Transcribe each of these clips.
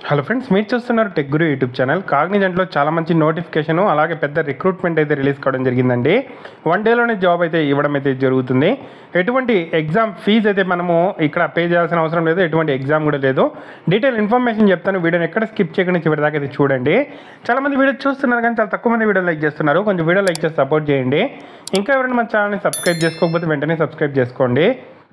hello friends మీరు చూస్తున్నారు tech Guru YouTube channel కాగ్నిజెంట్లో చాలా మంచి నోటిఫికేషన్ అలాగే పెద్ద రిక్రూట్మెంట్ అయితే రిలీజ్ కావడం జరిగిందండి వన్ డేలోనే జాబ్ అయితే ఇవ్వడం అయితే జరుగుతుంది ఎటువంటి ఎగ్జామ్ ఫీజు అయితే మనము ఇక్కడ పే చేయాల్సిన అవసరం లేదు ఎటువంటి ఎగ్జామ్ కూడా లేదు డీటెయిల్ ఇన్ఫర్మేషన్ చెప్తాను వీడియోని ఎక్కడ స్కిప్ చేయకుండా చివరి దాకా అయితే చూడండి చాలా మంది వీడియో చూస్తున్నారు కానీ చాలా తక్కువ మంది వీడియో లైక్ చేస్తున్నారు కొంచెం వీడియో లైక్ చేసి సపోర్ట్ చేయండి ఇంకా ఎవరైనా మన ఛానల్ని సబ్స్క్రైబ్ చేసుకోకపోతే వెంటనే సబ్స్క్రైబ్ చేసుకోండి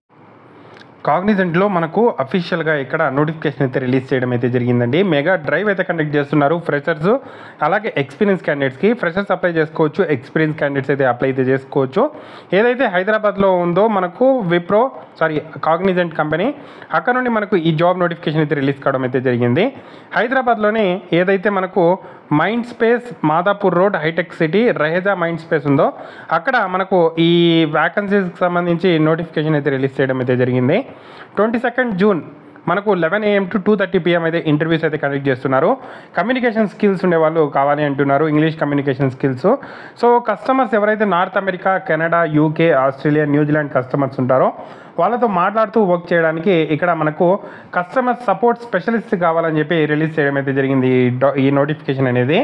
కాగ్నిజెంట్లో మనకు అఫీషియల్గా ఇక్కడ నోటిఫికేషన్ అయితే రిలీజ్ చేయడం అయితే జరిగిందండి మెగా డ్రైవ్ అయితే కండక్ట్ చేస్తున్నారు ఫ్రెషర్స్ అలాగే ఎక్స్పీరియన్స్ క్యాండిడేట్స్కి ఫ్రెషర్స్ అప్లై చేసుకోవచ్చు ఎక్స్పీరియన్స్ క్యాండిడేట్స్ అయితే అప్లై అయితే చేసుకోవచ్చు ఏదైతే హైదరాబాద్లో ఉందో మనకు విప్రో సారీ కాగ్నిజెంట్ కంపెనీ అక్కడ నుండి మనకు ఈ జాబ్ నోటిఫికేషన్ అయితే రిలీజ్ కావడం అయితే జరిగింది హైదరాబాద్లోనే ఏదైతే మనకు మైండ్ స్పేస్ మాదాపూర్ రోడ్ హైటెక్ సిటీ రహేజా మైండ్ స్పేస్ ఉందో అక్కడ మనకు ఈ వ్యాకన్సీస్కి సంబంధించి నోటిఫికేషన్ అయితే రిలీజ్ చేయడం అయితే జరిగింది ట్వంటీ సెకండ్ జూన్ మనకు eleven AM to two thirty PM అయితే ఇంటర్వ్యూస్ అయితే కండక్ట్ చేస్తున్నారు కమ్యూనికేషన్ స్కిల్స్ ఉండే వాళ్ళు కావాలి అంటున్నారు English communication skills so customers ఎవరైతే North America Canada UK Australia New Zealand customers ఉంటారో వాళ్ళతో మాట్లాడుతూ వర్క్ చేయడానికి ఇక్కడ మనకు కస్టమర్ సపోర్ట్ స్పెషలిస్ట్ కావాలని చెప్పి రిలీజ్ చేయడం అయితే జరిగింది ఈ డో- ఈ నోటిఫికేషన్ అనేది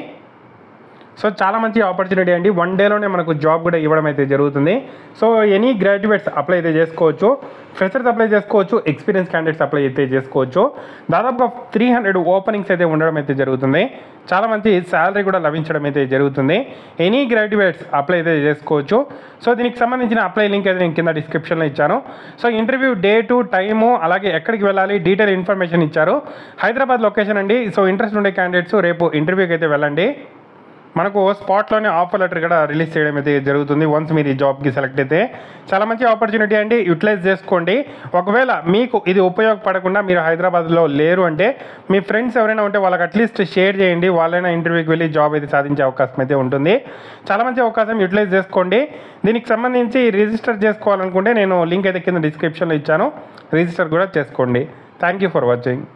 సో చాలా మంచి ఆపర్చునిటీ అండి వన్ డేలోనే మనకు జాబ్ కూడా ఇవ్వడం అయితే జరుగుతుంది సో ఎనీ గ్రాడ్యుయేట్స్ అప్లై అయితే చేసుకోవచ్చు ఫ్రెషర్స్ అప్లై చేసుకోవచ్చు ఎక్స్పీరియన్స్ క్యాండిడేట్స్ అప్లై అయితే చేసుకోవచ్చు దాదాపుగా త్రీ హండ్రెడ్ ఓపెనింగ్స్ అయితే ఉండడం అయితే జరుగుతుంది చాలా మంచి శాలరీ కూడా లభించడం అయితే జరుగుతుంది ఎనీ గ్రాడ్యుయేట్స్ అప్లై అయితే చేసుకోవచ్చు సో దీనికి సంబంధించిన అప్లై లింక్ అయితే నేను కింద డిస్క్రిప్షన్లో ఇచ్చాను సో ఇంటర్వ్యూ డేటు టైము అలాగే ఎక్కడికి వెళ్ళాలి డీటెయిల్ ఇన్ఫర్మేషన్ ఇచ్చారు హైదరాబాద్ లొకేషన్ అండి సో ఇంట్రెస్ట్ ఉండే క్యాండిడేట్స్ రేపు ఇంటర్వ్యూకి అయితే వెళ్ళండి మనకు స్పాట్లోనే ఆఫర్ లెటర్ కూడా రిలీజ్ చేయడం అయితే జరుగుతుంది వన్స్ మీరు ఈ జాబ్కి సెలెక్ట్ అయితే చాలా మంచి ఆపర్చునిటీ అండి యూటిలైజ్ చేసుకోండి ఒకవేళ మీకు ఇది ఉపయోగపడకుండా మీరు హైదరాబాద్లో లేరు అంటే మీ ఫ్రెండ్స్ ఎవరైనా ఉంటే వాళ్ళకి అట్లీస్ట్ షేర్ చేయండి వాళ్ళైనా ఇంటర్వ్యూకి వెళ్ళి జాబ్ అయితే సాధించే అవకాశం అయితే ఉంటుంది చాలా మంచి అవకాశం యూటిలైజ్ చేసుకోండి దీనికి సంబంధించి రిజిస్టర్ చేసుకోవాలనుకుంటే నేను లింక్ అయితే కింద డిస్క్రిప్షన్లో ఇచ్చాను రిజిస్టర్ కూడా చేసుకోండి థ్యాంక్ యూ ఫర్ వాచింగ్